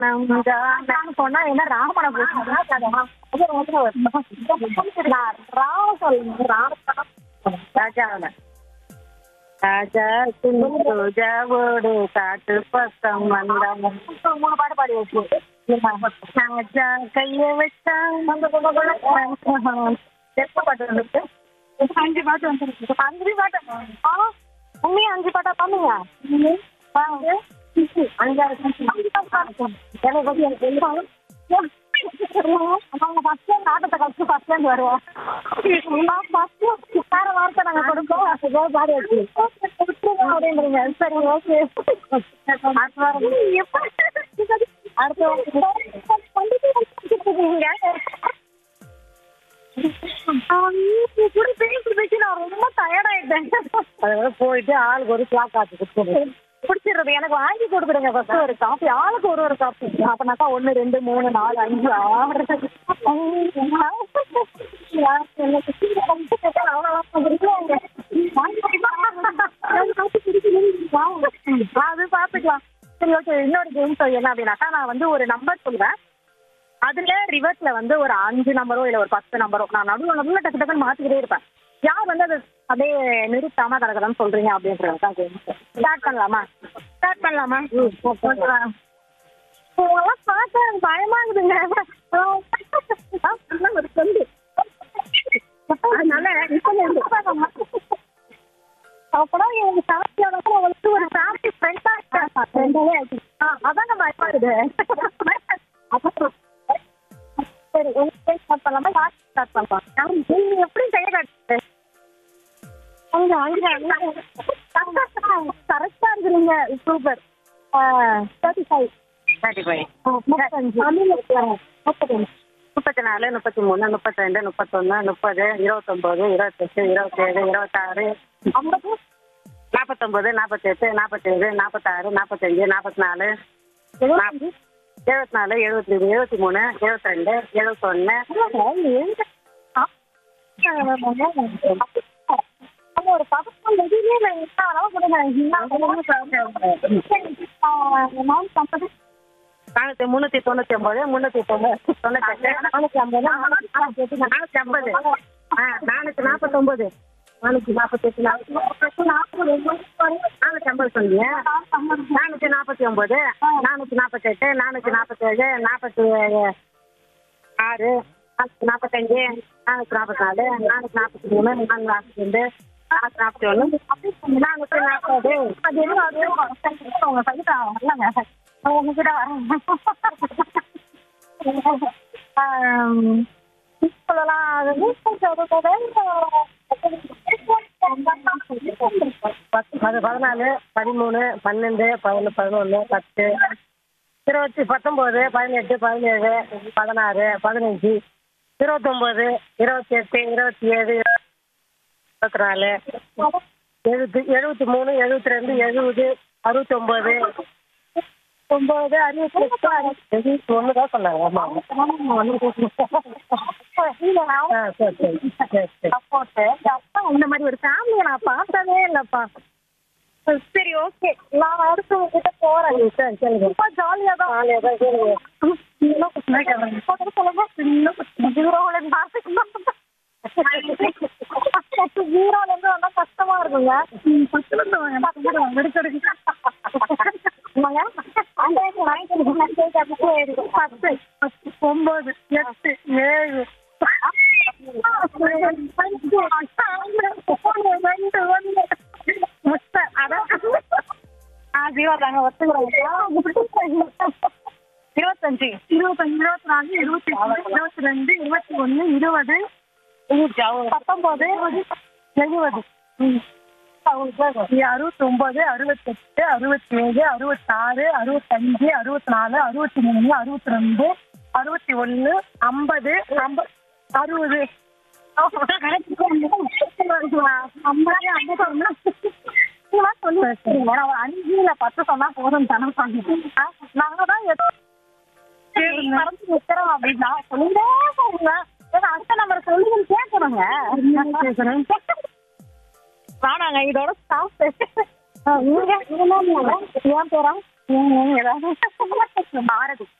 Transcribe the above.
நான் சொன்னா என்ன ராமனை ராவ சொல்லுங்க ராஜாவில ராஜா ரோஜாவோடு காட்டு பக்கம் வந்தாங்க மூணு பாட்டு பாடி வச்சு ராஜா கைய வச்சா எத்தனை பாட்டு வந்துருக்கு அஞ்சு பாட்டு வந்துருக்கு அஞ்சு பாட்டு ஆ உண்மையா அஞ்சு பாட்டா பண்ணுங்க வாங்க அஞ்சாவது எனக்கு வந்து எனக்கு தெரியும். நாங்க first time நாட்டத்தை கழிச்சு first time வருவோம். நான் first வேற வார்த்தை நாங்க கொடுப்போம். ஏதோ பாடி வச்சு. விட்டுருங்க அப்படின்றீங்க. சரி, okay. அடுத்த வாரம் அடுத்த வாரம் பண்டிகை வச்சுருக்கீங்க. நீ கூட பேசி பேசி நான் ரொம்ப டயர்ட் ஆயிட்டேன் அதனால போயிட்டு ஆளுக்கு ஒரு கிளாக் ஆச்சு கொடுத்துருவோம் பிடிச்சிடுறது எனக்கு வாங்கி கொடுக்குறீங்க ஃபர்ஸ்ட் ஒரு காஃபி ஆளுக்கு ஒரு ஒரு காஃபி அப்பனாக்கா ஒன்று ரெண்டு மூணு நாலு அஞ்சு ஆறு அது பார்த்துக்கலாம் சரி ஓகே இன்னொரு கேம் என்ன அப்படின்னாக்கா நான் வந்து ஒரு நம்பர் சொல்லுவேன் அதுல ரிவர்ஸ்ல வந்து ஒரு அஞ்சு நம்பரோ இல்ல ஒரு பத்து நம்பரோ நான் நடுவில் நடுவில் டக்கு டக்குன்னு மாத்திக்கிட்டே இருப்பேன் யார் வந்து அதை அப்படியே நிறுத்தாம கலக்கதான் சொல்றீங்க அப்படின்றது தான் கேம் ஸ்டார்ட் பண்ணலாமா ஸ்டார்ட் பண்ணலாமா உங்களெல்லாம் பார்க்க எனக்கு பயமாகுதுங்க ஆ, எல்லாம் ஒரு சொல்லு அதனால இப்ப அப்பதான் எங்க ஃபேமிலியோட உங்களுக்கு ஒரு ஃபேமிலி ஃப்ரெண்டா இருக்காங்க அதான் நம்ம பயமாகுது அப்புறம் சரி உங்களுக்கு ஸ்டார்ட் பண்ணலாமா யார் ஸ்டார்ட் பண்ணலாம் நீங்க எப்படி செய்ய காட்டு அங்க அங்க கரெக்டா இருக்கிறீங்க super thirty five thirty five முப்பத்தஞ்சு முப்பத்தி நாலு முப்பத்தி மூணு முப்பத்தி ரெண்டு முப்பத்தொன்னு முப்பது இருபத்தொம்போது இருபத்தெட்டு இருபத்தேழு இருபத்தாறு ஐம்பது நாற்பத்தொம்போது நாற்பத்தெட்டு நாற்பத்தேழு நாற்பத்தாறு நாற்பத்தஞ்சு நாற்பத்தி நாலு எழுபத்தஞ்சு எழுபத்தி நாலு எழுபத்தி ரெண்டு எழுபத்தி மூணு எழுபத்தி ரெண்டு எழுபத்தொன்னு ஒரு பதக்கம் வெளியே ஐம்பது நானூற்றி முந்நூற்றி தொண்ணூற்றி ஒம்பது முந்நூற்றி தொண்ணூறு தொண்ணூத்தெட்டு நானூத்தி ஐம்பது நானூற்றி ஐம்பது ஆ நானூற்றி நாற்பத்தொம்போது நானூற்றி நாற்பத்தெட்டு நானூற்றி நானூற்றி ஐம்பது சொன்னீங்க நானூற்றி நாற்பத்தி ஒம்பது நானூற்றி நாற்பத்தெட்டு நானூற்றி நாற்பத்தேழு நாற்பத்தி ஆறு நானூற்றி நாற்பத்தஞ்சு நானூற்றி நாற்பத்தி நாலு நானூற்றி நாற்பத்தி மூணு நானூற்றி நாற்பத்தி ரெண்டு நானூற்றி நாற்பத்தி ஒன்று நானூற்றி நாற்பது அது எதுவும் அது உங்க சைட்டா வரலங்க உங்ககிட்ட வரேன் சொல்லலாம் அது அது பதினாலு பதிமூணு பன்னெண்டு பதினொன்று பதினொன்று பத்து இருபத்தி பத்தொம்போது பதினெட்டு பதினேழு பதினாறு பதினஞ்சு இருபத்தொம்போது இருபத்தி எட்டு இருபத்தி ஏழு இருபத்தி நாலு எழுபத்தி எழுபத்தி மூணு எழுபத்தி ரெண்டு எழுபது அறுபத்தொம்போது ஒன்பது அறுபத்தி எட்டு எழுபத்தி ஒன்று தான் சொன்னாங்க ஆமாம் ஆ சரி சரி சரி சரி சப்போர்ட் அப்பா இந்த மாதிரி ஒரு ஃபேமிலியை நான் பார்த்ததே இல்லப்பா சரி ஓகே நான் அடுத்து உங்ககிட்ட போறேன் சரி சரிங்க ரொம்ப ஜாலியா தான் ஜாலியாக தான் சரிங்க ஜீரோல இருந்து ஜீரோல இருந்து வந்தா கஷ்டமா இருக்குங்க பத்துல இருந்து வாங்க எடுக்கடுக்கு பத்து ஒன்பது எட்டு ஏழு ரெண்டு ஒன்று முட்டை அதான் ஆ ஜீரோ தாங்க ஒத்துக்கிறோம் இருபத்தஞ்சு இருபத்தஞ்சு இருபத்தி நாலு இருபத்தி மூணு இருபத்தி ரெண்டு இருபத்தி ஒன்று இருபது பத்தொன்பது எழுபது அறுபத்தி ஒன்பது அறுபத்தெட்டு அறுபத்தி ஏழு அறுபத்தாறு அறுபத்தஞ்சு அறுபத்தி நாலு அறுபத்தி மூணு அறுபத்தி ரெண்டு அறுபத்தி ஒன்று ஐம்பது ஐம்பது அறுபது ஐம்பது ஐம்பது அஞ்சு இல்ல பத்து சொன்னா போதும் தானே நாங்க தான் ஏதோ மறந்து நிக்கிறோம் அப்படின்னா சொல்லிட்டே போங்க ஏன்னா அடுத்த நம்பர் சொல்லுங்க கேட்கணுங்க வேணாங்க இதோட ஸ்டாப் நீங்க என் பேரா ஏதாவது பாரதி